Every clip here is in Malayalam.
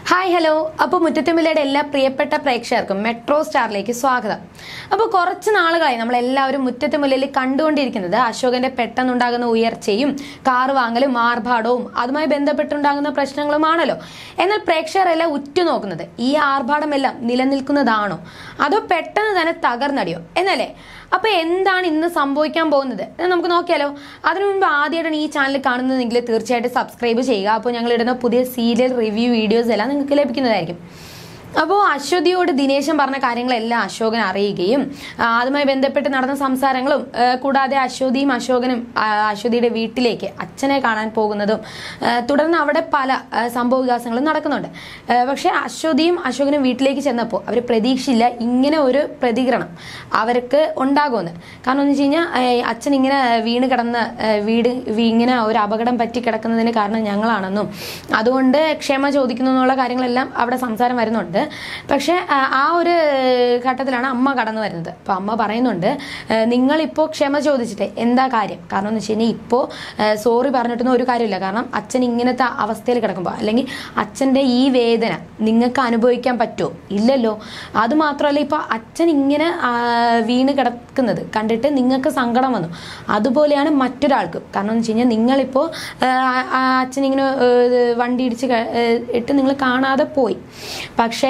ഹായ് ഹലോ അപ്പോൾ മുറ്റത്തുമില്ലയുടെ എല്ലാ പ്രിയപ്പെട്ട പ്രേക്ഷകർക്കും മെട്രോ സ്റ്റാറിലേക്ക് സ്വാഗതം അപ്പോൾ കുറച്ച് നാളുകളായി നമ്മൾ എല്ലാവരും മുറ്റത്തുമുല്ലയിൽ കണ്ടുകൊണ്ടിരിക്കുന്നത് അശോകന്റെ പെട്ടെന്നുണ്ടാകുന്ന ഉയർച്ചയും കാർ വാങ്ങലും ആർഭാടവും അതുമായി ബന്ധപ്പെട്ടുണ്ടാകുന്ന പ്രശ്നങ്ങളുമാണല്ലോ എന്നാൽ പ്രേക്ഷകരെല്ലാം ഉറ്റുനോക്കുന്നത് ഈ ആർഭാടമെല്ലാം നിലനിൽക്കുന്നതാണോ അതോ പെട്ടെന്ന് തന്നെ തകർന്നടിയോ എന്നല്ലേ അപ്പൊ എന്താണ് ഇന്ന് സംഭവിക്കാൻ പോകുന്നത് എന്ന് നമുക്ക് നോക്കിയാലോ അതിനു മുൻപ് ആദ്യമായിട്ടാണ് ഈ ചാനൽ കാണുന്നതെങ്കിൽ തീർച്ചയായിട്ടും സബ്സ്ക്രൈബ് ചെയ്യുക അപ്പോൾ ഞങ്ങൾ ഇടുന്ന പുതിയ സീരിയൽ റിവ്യൂ വീഡിയോസ് എല്ലാം നിങ്ങൾക്ക് ലഭിക്കുന്നതായിരിക്കും അപ്പോൾ അശ്വതിയോട് ദിനേശൻ പറഞ്ഞ കാര്യങ്ങളെല്ലാം അശോകൻ അറിയുകയും ആ, അതുമായി ബന്ധപ്പെട്ട് നടന്ന സംസാരങ്ങളും ആ, കൂടാതെ അശ്വതിയും അശോകനും ആ, അശ്വതിയുടെ വീട്ടിലേക്ക് അച്ഛനെ കാണാൻ പോകുന്നതും ആ, തുടർന്ന് അവിടെ പല ആ, സംഭവ വികാസങ്ങളും നടക്കുന്നുണ്ട് ആ, പക്ഷേ അശ്വതിയും അശോകനും വീട്ടിലേക്ക് ചെന്നപ്പോൾ അവർ പ്രതീക്ഷയില്ല ഇങ്ങനെ ഒരു പ്രതികരണം അവർക്ക് ഉണ്ടാകുമെന്ന് കാരണം എന്ന് വെച്ച് കഴിഞ്ഞാൽ ആ, അച്ഛൻ ഇങ്ങനെ വീണ് കിടന്ന് ആ, വീട് വീ- ഇങ്ങനെ ഒരു അപകടം പറ്റി കിടക്കുന്നതിന് കാരണം ഞങ്ങളാണെന്നും അതുകൊണ്ട് ക്ഷമ ചോദിക്കുന്നു എന്നുള്ള കാര്യങ്ങളെല്ലാം അവിടെ സംസാരം വരുന്നുണ്ട് പക്ഷേ ആ, ആ ഒരു ഘട്ടത്തിലാണ് അമ്മ കടന്നു വരുന്നത് അപ്പോൾ അമ്മ പറയുന്നുണ്ട് ആ, നിങ്ങളിപ്പോൾ ക്ഷമ ചോദിച്ചിട്ട് എന്താ കാര്യം കാരണം എന്ന് വെച്ച് കഴിഞ്ഞാൽ ഇപ്പോൾ സോറി പറഞ്ഞിട്ടൊന്നും ഒരു കാര്യമില്ല കാരണം അച്ഛൻ ഇങ്ങനത്തെ അവസ്ഥയിൽ കിടക്കുമ്പോൾ അല്ലെങ്കിൽ അച്ഛൻ്റെ ഈ വേദന നിങ്ങൾക്ക് അനുഭവിക്കാൻ പറ്റുമോ ഇല്ലല്ലോ അത് മാത്രമല്ല ഇപ്പോൾ അച്ഛൻ ഇങ്ങനെ ആ, വീണ് കിടക്കുന്നത് കണ്ടിട്ട് നിങ്ങൾക്ക് സങ്കടം വന്നു അതുപോലെയാണ് മറ്റൊരാൾക്കും കാരണം എന്ന് വെച്ച് കഴിഞ്ഞാൽ നിങ്ങളിപ്പോൾ ആ, ആ അച്ഛൻ ഇങ്ങനെ ഏ, വണ്ടി ഇടിച്ച് ക- ഏ, ഇട്ട് നിങ്ങൾ കാണാതെ പോയി പക്ഷേ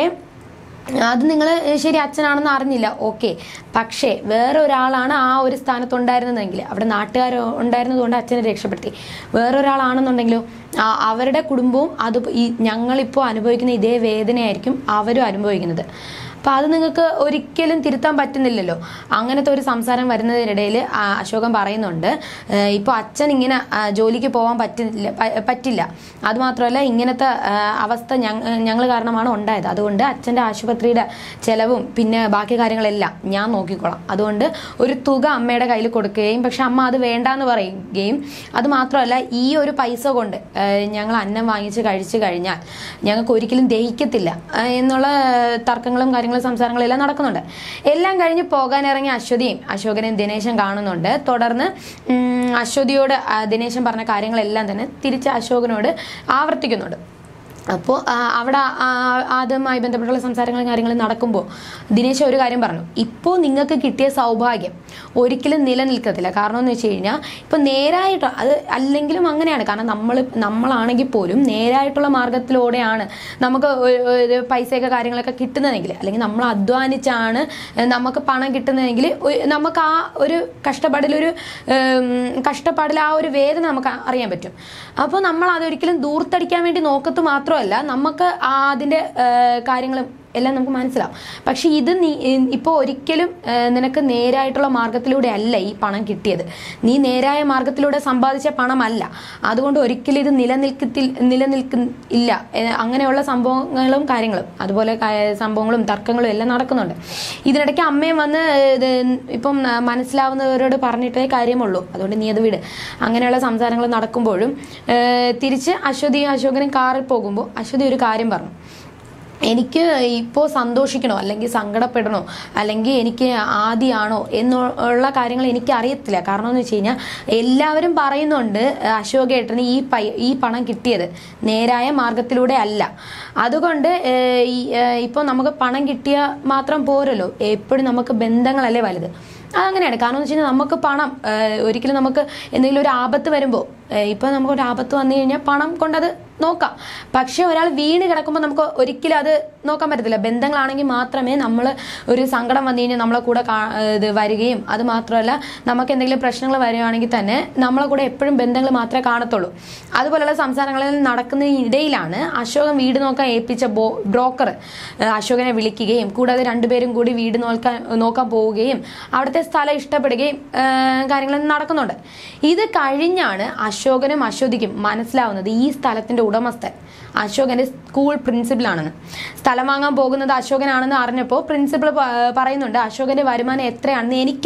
അത് നിങ്ങൾ ശരി അച്ഛനാണെന്ന് അറിഞ്ഞില്ല ഓക്കെ പക്ഷേ വേറെ ഒരാളാണ് ആ ഒരു സ്ഥാനത്തുണ്ടായിരുന്നതെങ്കിൽ അവിടെ നാട്ടുകാർ ഉണ്ടായിരുന്നതുകൊണ്ട് അച്ഛനെ രക്ഷപ്പെടുത്തി വേറൊരാളാണെന്നുണ്ടെങ്കിലോ ആ അവരുടെ കുടുംബവും അത് ഈ ഞങ്ങളിപ്പോൾ അനുഭവിക്കുന്ന ഇതേ വേദനയായിരിക്കും അവരും അനുഭവിക്കുന്നത് അപ്പം അത് നിങ്ങൾക്ക് ഒരിക്കലും തിരുത്താൻ പറ്റുന്നില്ലല്ലോ അങ്ങനത്തെ ഒരു സംസാരം വരുന്നതിനിടയിൽ അശോകൻ പറയുന്നുണ്ട് ഇപ്പോൾ അച്ഛൻ ഇങ്ങനെ ആ, ജോലിക്ക് പോകാൻ പറ്റില്ല പ- പറ്റില്ല അതുമാത്രമല്ല ഇങ്ങനത്തെ ആ, അവസ്ഥ ഞങ്ങൾ കാരണമാണ് ഉണ്ടായത് അതുകൊണ്ട് അച്ഛൻ്റെ ആശുപത്രിയുടെ ചെലവും പിന്നെ ബാക്കി കാര്യങ്ങളെല്ലാം ഞാൻ നോക്കിക്കോളാം അതുകൊണ്ട് ഒരു തുക അമ്മയുടെ കയ്യിൽ കൊടുക്കുകയും പക്ഷെ അമ്മ അത് വേണ്ടാന്ന് പറയുകയും അത് മാത്രമല്ല ഈ ഒരു പൈസ കൊണ്ട് ആ, ഞങ്ങൾ അന്നം വാങ്ങിച്ച് കഴിച്ചു കഴിഞ്ഞാൽ ഞങ്ങൾക്ക് ഒരിക്കലും ദഹിക്കത്തില്ല ആ, എന്നുള്ള തർക്കങ്ങളും കാര്യങ്ങളും സംസാരങ്ങളും എല്ലാം നടക്കുന്നുണ്ട് എല്ലാം കഴിഞ്ഞ് പോകാനിറങ്ങിയ അശ്വതിയും അശോകനെയും ദിനേശൻ കാണുന്നുണ്ട് തുടർന്ന് ഉം, അശ്വതിയോട് ആ, ദിനേശൻ പറഞ്ഞ കാര്യങ്ങളെല്ലാം തന്നെ തിരിച്ച് അശോകനോട് ആവർത്തിക്കുന്നുണ്ട് അപ്പോൾ അവിടെ ആ, അതുമായി ബന്ധപ്പെട്ടുള്ള സംസാരങ്ങളും കാര്യങ്ങളും നടക്കുമ്പോൾ ദിനേശ് ഒരു കാര്യം പറഞ്ഞു ഇപ്പോൾ നിങ്ങൾക്ക് കിട്ടിയ സൗഭാഗ്യം ഒരിക്കലും നിലനിൽക്കത്തില്ല കാരണം എന്ന് വെച്ച് കഴിഞ്ഞാൽ ഇപ്പം നേരായിട്ട് അത് അല്ലെങ്കിലും അങ്ങനെയാണ് കാരണം നമ്മൾ നമ്മളാണെങ്കിൽ പോലും നേരായിട്ടുള്ള മാർഗത്തിലൂടെയാണ് നമുക്ക് ഒരു- ഒരു പൈസയൊക്കെ കാര്യങ്ങളൊക്കെ കിട്ടുന്നതെങ്കിൽ അല്ലെങ്കിൽ നമ്മൾ അധ്വാനിച്ചാണ് നമുക്ക് പണം കിട്ടുന്നതെങ്കിൽ ഒരു- നമുക്ക് ആ ഒരു കഷ്ടപ്പാടിലൊരു ഉം, കഷ്ടപ്പാടിൽ ആ ഒരു വേദന നമുക്ക് അറിയാൻ പറ്റും അപ്പോൾ നമ്മൾ അതൊരിക്കലും ദൂർത്തടിക്കാൻ വേണ്ടി നോക്കത്ത് മാത്രമല്ല നമുക്ക് ആ അതിൻ്റെ കാര്യങ്ങളും എല്ലാം നമുക്ക് മനസ്സിലാവും പക്ഷെ ഇത് നീ ഇപ്പോൾ ഒരിക്കലും ആ, നിനക്ക് നേരായിട്ടുള്ള മാർഗത്തിലൂടെ അല്ല ഈ പണം കിട്ടിയത് നീ നേരായ മാർഗത്തിലൂടെ സമ്പാദിച്ച പണമല്ല അതുകൊണ്ട് ഒരിക്കലും ഇത് നിലനിൽക്കത്തിൽ നിലനിൽക്ക ഇല്ല ഏ, അങ്ങനെയുള്ള സംഭവങ്ങളും കാര്യങ്ങളും അതുപോലെ ക- സംഭവങ്ങളും തർക്കങ്ങളും എല്ലാം നടക്കുന്നുണ്ട് ഇതിനിടയ്ക്ക് അമ്മയും വന്ന് ഇത് ഇപ്പം ആ, മനസ്സിലാവുന്നവരോട് പറഞ്ഞിട്ടേ കാര്യമുള്ളൂ അതുകൊണ്ട് നീ അത് വിട് അങ്ങനെയുള്ള സംസാരങ്ങൾ നടക്കുമ്പോഴും ഏ, തിരിച്ച് അശ്വതിയും അശോകനും കാറിൽ പോകുമ്പോൾ അശ്വതി ഒരു കാര്യം പറഞ്ഞു എനിക്ക് ഇപ്പോൾ സന്തോഷിക്കണോ അല്ലെങ്കിൽ സങ്കടപ്പെടണോ അല്ലെങ്കിൽ എനിക്ക് ആദിയാണോ എന്നുള്ള കാര്യങ്ങൾ എനിക്ക് അറിയത്തില്ല കാരണം എന്ന് വെച്ച് കഴിഞ്ഞാൽ എല്ലാവരും പറയുന്നുണ്ട് അശോകേട്ടന് ഈ പൈ ഈ പണം കിട്ടിയത് നേരായ മാർഗത്തിലൂടെ അല്ല അതുകൊണ്ട് ഏഹ്, ഈ ഏഹ്, ഇപ്പോൾ നമുക്ക് പണം കിട്ടിയ മാത്രം പോരല്ലോ എപ്പോഴും നമുക്ക് ബന്ധങ്ങളല്ലേ വലുത് അതങ്ങനെയാണ് കാരണം എന്ന് വെച്ച് കഴിഞ്ഞാൽ നമുക്ക് പണം ഏഹ്, ഒരിക്കലും നമുക്ക് എന്തെങ്കിലും ഒരു ആപത്ത് വരുമ്പോൾ ഇപ്പം നമുക്ക് ഒരു ആപത്ത് വന്നു കഴിഞ്ഞാൽ പണം കൊണ്ടത് നോക്കാം പക്ഷെ ഒരാൾ വീണ് കിടക്കുമ്പോൾ നമുക്ക് ഒരിക്കലും അത് നോക്കാൻ പറ്റത്തില്ല ബന്ധങ്ങളാണെങ്കിൽ മാത്രമേ നമ്മൾ ഒരു സങ്കടം വന്നു കഴിഞ്ഞാൽ നമ്മളെ കൂടെ കാ- ഇത് വരികയും അത് മാത്രമല്ല നമുക്ക് എന്തെങ്കിലും പ്രശ്നങ്ങൾ വരികയാണെങ്കിൽ തന്നെ നമ്മളെ കൂടെ എപ്പോഴും ബന്ധങ്ങൾ മാത്രമേ കാണത്തുള്ളൂ അതുപോലെയുള്ള സംസാരങ്ങളിൽ നടക്കുന്നതിനിടയിലാണ് അശോകൻ വീട് നോക്കാൻ ഏൽപ്പിച്ച ബോ ബ്രോക്കർ അശോകനെ വിളിക്കുകയും കൂടാതെ രണ്ടുപേരും കൂടി വീട് നോക്കാൻ നോക്കാൻ പോവുകയും അവിടുത്തെ സ്ഥലം ഇഷ്ടപ്പെടുകയും ആ, കാര്യങ്ങൾ നടക്കുന്നുണ്ട് ഇത് കഴിഞ്ഞാണ് അശോകനും അശ്വതിക്കും മനസ്സിലാവുന്നത് ഈ സ്ഥലത്തിന്റെ ഉടമസ്ഥൻ അശോകന്റെ സ്കൂൾ പ്രിൻസിപ്പലാണെന്ന് സ്ഥലം വാങ്ങാൻ പോകുന്നത് അശോകനാണെന്ന് അറിഞ്ഞപ്പോൾ പ്രിൻസിപ്പൾ പറയുന്നുണ്ട് അശോകന്റെ വരുമാനം എത്രയാണെന്ന് എനിക്കറിയാം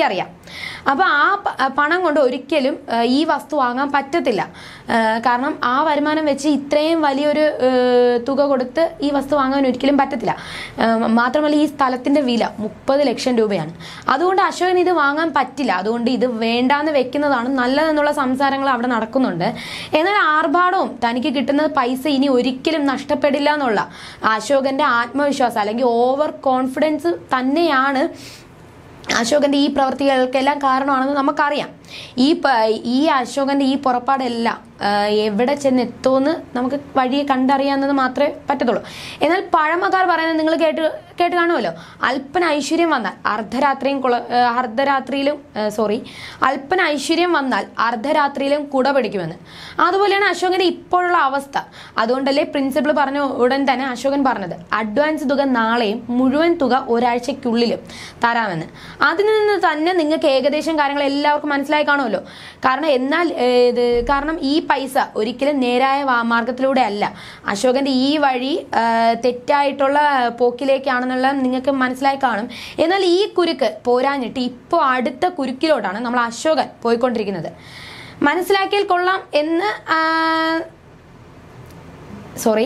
അപ്പോൾ ആ പ- ആ പണം കൊണ്ട് ഒരിക്കലും ആ, ഈ വസ്തു വാങ്ങാൻ പറ്റത്തില്ല ആ, കാരണം ആ വരുമാനം വെച്ച് ഇത്രയും വലിയൊരു ആ, തുക കൊടുത്ത് ഈ വസ്തു വാങ്ങാൻ ഒരിക്കലും പറ്റത്തില്ല ആ, മാത്രമല്ല ഈ സ്ഥലത്തിന്റെ വില മുപ്പത് ലക്ഷം രൂപയാണ് അതുകൊണ്ട് അശോകൻ ഇത് വാങ്ങാൻ പറ്റില്ല അതുകൊണ്ട് ഇത് വേണ്ടാന്ന് വെക്കുന്നതാണ് നല്ലതെന്നുള്ള സംസാരങ്ങൾ അവിടെ നടക്കുന്നുണ്ട് എന്നാൽ ആർഭാടവും തനിക്ക് കിട്ടുന്ന പൈസ ഇനി ഒരിക്കലും നഷ്ടപ്പെടില്ല എന്നുള്ള അശോകന്റെ ആത്മവിശ്വാസം അല്ലെങ്കിൽ ഓവർ കോൺഫിഡൻസ് തന്നെയാണ് അശോകന്റെ ഈ പ്രവൃത്തികൾക്കെല്ലാം കാരണമാണെന്ന് നമുക്കറിയാം ഈ പ- ഈ അശോകന്റെ ഈ പുറപ്പാടെല്ലാം ആ, എവിടെ ചെന്ന് എത്തുമെന്ന് നമുക്ക് വഴിയെ കണ്ടറിയാവുന്നത് മാത്രമേ പറ്റത്തുള്ളൂ എന്നാൽ പഴമക്കാർ പറയുന്നത് നിങ്ങൾ കേട്ട് കേട്ട് കാണുമല്ലോ അല്പന ഐശ്വര്യം വന്നാൽ അർദ്ധരാത്രിയും കുള ആ, അർദ്ധരാത്രിയിലും സോറി അല്പന ഐശ്വര്യം വന്നാൽ അർദ്ധരാത്രിയിലും കുട പിടിക്കുമെന്ന് അതുപോലെയാണ് അശോകന്റെ ഇപ്പോഴുള്ള അവസ്ഥ അതുകൊണ്ടല്ലേ പ്രിൻസിപ്പൾ പറഞ്ഞ ഉടൻ തന്നെ അശോകൻ പറഞ്ഞത് അഡ്വാൻസ് തുക നാളെയും മുഴുവൻ തുക ഒരാഴ്ചയ്ക്കുള്ളിലും തരാമെന്ന് അതിൽ നിന്ന് തന്നെ നിങ്ങൾക്ക് ഏകദേശം കാര്യങ്ങൾ എല്ലാവർക്കും മനസ്സിലായി കാണുമല്ലോ കാരണം എന്നാൽ ഏ, ഇത് കാരണം ഈ പൈസ ഒരിക്കലും നേരായ വാ- മാർഗത്തിലൂടെ അല്ല അശോകന്റെ ഈ വഴി ആ, തെറ്റായിട്ടുള്ള പോക്കിലേക്കാണെന്നുള്ള നിങ്ങൾക്ക് മനസ്സിലായി കാണും എന്നാൽ ഈ കുരുക്ക് പോരാഞ്ഞിട്ട് ഇപ്പോൾ അടുത്ത കുരുക്കിലോട്ടാണ് നമ്മൾ അശോകൻ പോയിക്കൊണ്ടിരിക്കുന്നത് മനസ്സിലാക്കിയാൽ കൊള്ളാം എന്ന് ആ, സോറി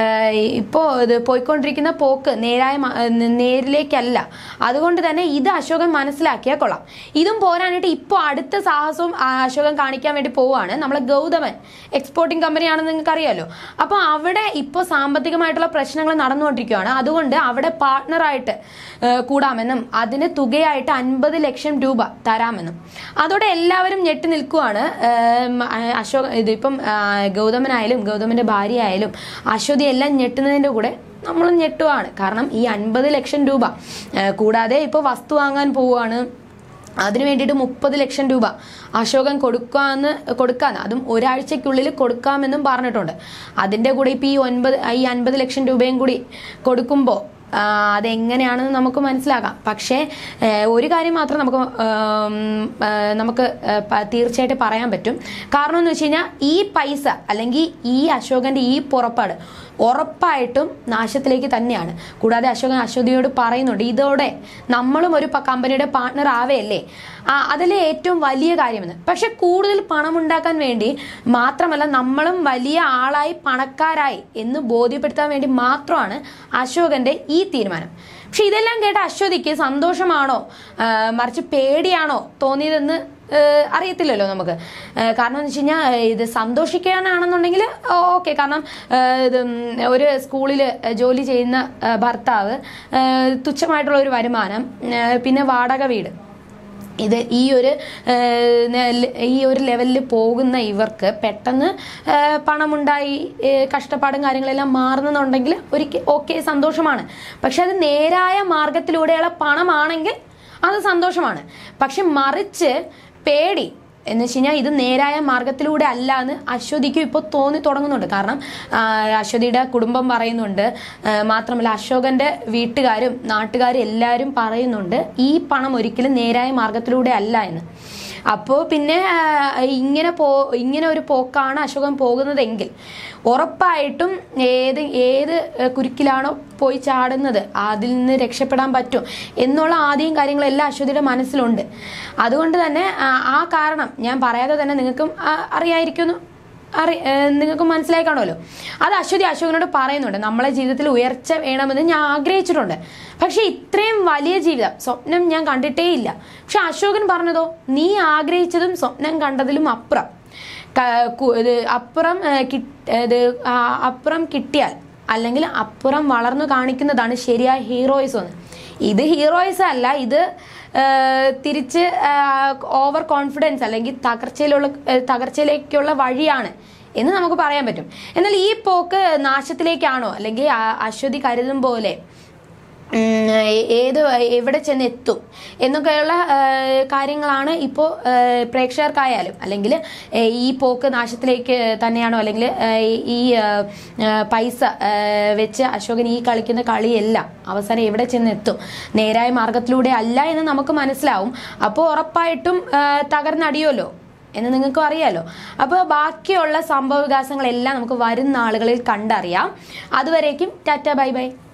ഇപ്പോൾ ഇത് പോയിക്കൊണ്ടിരിക്കുന്ന പോക്ക് നേരായ മ- ന- നേരിലേക്കല്ല അതുകൊണ്ട് തന്നെ ഇത് അശോകൻ മനസ്സിലാക്കിയാൽ കൊള്ളാം ഇതും പോരാനായിട്ട് ഇപ്പോൾ അടുത്ത സാഹസവും ആ അശോകൻ കാണിക്കാൻ വേണ്ടി പോവുകയാണ് നമ്മളെ ഗൗതമൻ എക്സ്പോർട്ടിംഗ് കമ്പനിയാണെന്ന് നിങ്ങൾക്ക് അറിയാലോ അപ്പോൾ അവിടെ ഇപ്പോൾ സാമ്പത്തികമായിട്ടുള്ള പ്രശ്നങ്ങൾ നടന്നുകൊണ്ടിരിക്കുകയാണ് അതുകൊണ്ട് അവിടെ പാർട്ട്ണറായിട്ട് കൂടാമെന്നും അതിന് തുകയായിട്ട് അൻപത് ലക്ഷം രൂപ തരാമെന്നും അതോടെ എല്ലാവരും ഞെട്ടി നിൽക്കുവാണ് ഏം, ആ, അശോക് ഇതിപ്പം ആ, ഗൗതമനായാലും ഗൗതമന്റെ ഭാര്യ ആയാലും അശ്വതി എല്ലാം ഞെട്ടുന്നതിന്റെ കൂടെ നമ്മളും ഞെട്ടുവാണ് കാരണം ഈ അൻപത് ലക്ഷം രൂപ ആ, കൂടാതെ ഇപ്പോൾ വസ്തു വാങ്ങാൻ പോവുകയാണ് അതിനു വേണ്ടിയിട്ട് മുപ്പത് ലക്ഷം രൂപ അശോകൻ കൊടുക്കാന്ന് കൊടുക്കാന്ന് അതും ഒരാഴ്ചക്കുള്ളിൽ കൊടുക്കാമെന്നും പറഞ്ഞിട്ടുണ്ട് അതിന്റെ കൂടെ ഇപ്പൊ ഈ ഒൻപത് ഈ അൻപത് ലക്ഷം രൂപയും കൂടി കൊടുക്കുമ്പോൾ അതെങ്ങനെയാണെന്ന് നമുക്ക് മനസ്സിലാക്കാം പക്ഷേ ആ, ഒരു കാര്യം മാത്രം നമുക്ക് ആം, ആ, നമുക്ക് ആ, പ- തീർച്ചയായിട്ടും പറയാൻ പറ്റും കാരണം എന്ന് വെച്ച് കഴിഞ്ഞാൽ ഈ പൈസ അല്ലെങ്കിൽ ഈ അശോകന്റെ ഈ പുറപ്പാട് ഉറപ്പായിട്ടും നാശത്തിലേക്ക് തന്നെയാണ് കൂടാതെ അശോകൻ അശ്വതിയോട് പറയുന്നുണ്ട് ഇതോടെ നമ്മളും ഒരു പ- കമ്പനിയുടെ പാർട്ട്ണർ ആവേയല്ലേ ആ അതല്ലേ ഏറ്റവും വലിയ കാര്യമെന്ന് പക്ഷെ കൂടുതൽ പണം ഉണ്ടാക്കാൻ വേണ്ടി മാത്രമല്ല നമ്മളും വലിയ ആളായി പണക്കാരായി എന്ന് ബോധ്യപ്പെടുത്താൻ വേണ്ടി മാത്രമാണ് അശോകന്റെ ഈ തീരുമാനം പക്ഷെ ഇതെല്ലാം കേട്ട അശ്വതിക്ക് സന്തോഷമാണോ ആ, മറിച്ച് പേടിയാണോ തോന്നിയതെന്ന് ഏഹ് അറിയത്തില്ലല്ലോ നമുക്ക് ഏഹ് കാരണം എന്ന് വെച്ച് കഴിഞ്ഞാൽ ഇത് സന്തോഷിക്കാനാണെന്നുണ്ടെങ്കിൽ ഓക്കെ കാരണം ഏഹ് ഇത് ഉം ഒരു സ്കൂളിൽ ജോലി ചെയ്യുന്ന ഏഹ് ഭർത്താവ് ഏഹ് തുച്ഛമായിട്ടുള്ള ഒരു വരുമാനം ഏഹ് പിന്നെ വാടക വീട് ഇത് ഈ ഒരു ഏഹ്, നെ- ഈ ഒരു ലെവലിൽ പോകുന്ന ഇവർക്ക് പെട്ടെന്ന് ഏഹ്, പണമുണ്ടായി ഏഹ്, കഷ്ടപ്പാടും കാര്യങ്ങളെല്ലാം മാറുന്നുണ്ടെങ്കിൽ ഒരിക്കൽ ഓക്കെ സന്തോഷമാണ് പക്ഷെ അത് നേരായ മാർഗത്തിലൂടെയുള്ള പണമാണെങ്കിൽ അത് സന്തോഷമാണ് പക്ഷെ മറിച്ച് പേടി എന്ന് വെച്ച് കഴിഞ്ഞാൽ ഇത് നേരായ മാർഗത്തിലൂടെ അല്ല എന്ന് അശ്വതിക്കും ഇപ്പോൾ തോന്നി തുടങ്ങുന്നുണ്ട് കാരണം ആ, അശ്വതിയുടെ കുടുംബം പറയുന്നുണ്ട് ആ, മാത്രമല്ല അശോകന്റെ വീട്ടുകാരും നാട്ടുകാരും എല്ലാവരും പറയുന്നുണ്ട് ഈ പണം ഒരിക്കലും നേരായ മാർഗത്തിലൂടെ അല്ല എന്ന് അപ്പോൾ പിന്നെ ആ, ഇങ്ങനെ പോ ഇങ്ങനെ ഒരു പോക്കാണ് അശോകൻ പോകുന്നതെങ്കിൽ ഉറപ്പായിട്ടും ഏത് ഏത് കുരുക്കിലാണോ പോയി ചാടുന്നത് അതിൽ നിന്ന് രക്ഷപ്പെടാൻ പറ്റും എന്നുള്ള ആദ്യം കാര്യങ്ങളെല്ലാം അശ്വതിയുടെ മനസ്സിലുണ്ട് അതുകൊണ്ട് തന്നെ ആ, ആ കാരണം ഞാൻ പറയാതെ തന്നെ നിങ്ങൾക്കും ആ, അറിയായിരിക്കുന്നു അറി നിങ്ങൾക്ക് മനസ്സിലായി കാണുമല്ലോ അത് അശ്വതി അശോകനോട് പറയുന്നുണ്ട് നമ്മളെ ജീവിതത്തിൽ ഉയർച്ച വേണമെന്ന് ഞാൻ ആഗ്രഹിച്ചിട്ടുണ്ട് പക്ഷെ ഇത്രയും വലിയ ജീവിതം സ്വപ്നം ഞാൻ കണ്ടിട്ടേ ഇല്ല പക്ഷെ അശോകൻ പറഞ്ഞതോ നീ ആഗ്രഹിച്ചതും സ്വപ്നം കണ്ടതിലും അപ്പുറം ക- കു- ഇത് അപ്പുറം ഏ, കിട്ട്- ഇത് ആ, അപ്പുറം കിട്ടിയാൽ അല്ലെങ്കിൽ അപ്പുറം വളർന്നു കാണിക്കുന്നതാണ് ശരിയായ ഹീറോയിസം എന്ന് ഇത് ഹീറോയിസം അല്ല ഇത് ആ, തിരിച്ച് ഓവർ കോൺഫിഡൻസ് അല്ലെങ്കിൽ തകർച്ചയിലുള്ള ഏ, തകർച്ചയിലേക്കുള്ള വഴിയാണ് എന്ന് നമുക്ക് പറയാൻ പറ്റും എന്നാൽ ഈ പോക്ക് നാശത്തിലേക്കാണോ അല്ലെങ്കിൽ ആ- അശ്വതി കരുതും പോലെ ഉം, ഏത് എവിടെ ചെന്ന് എത്തും എന്നൊക്കെയുള്ള ആ, കാര്യങ്ങളാണ് ഇപ്പോൾ പ്രേക്ഷകർക്കായാലും അല്ലെങ്കിൽ ഈ പോക്ക് നാശത്തിലേക്ക് തന്നെയാണോ അല്ലെങ്കിൽ ആ, ഈ ആ, ആ, പൈസ ആ, വെച്ച് അശോകൻ ഈ കളിക്കുന്ന കളിയെല്ലാം അവസാനം എവിടെ ചെന്ന് എത്തും നേരായ മാർഗത്തിലൂടെ അല്ല എന്ന് നമുക്ക് മനസ്സിലാവും അപ്പോൾ ഉറപ്പായിട്ടും ആ, തകർന്നടിയുമല്ലോ എന്ന് നിങ്ങൾക്കും അറിയാലോ അപ്പോൾ ബാക്കിയുള്ള സംഭവ വികാസങ്ങളെല്ലാം നമുക്ക് വരുന്ന ആളുകളിൽ കണ്ടറിയാം അതുവരേക്കും ടാറ്റ ബൈ ബൈ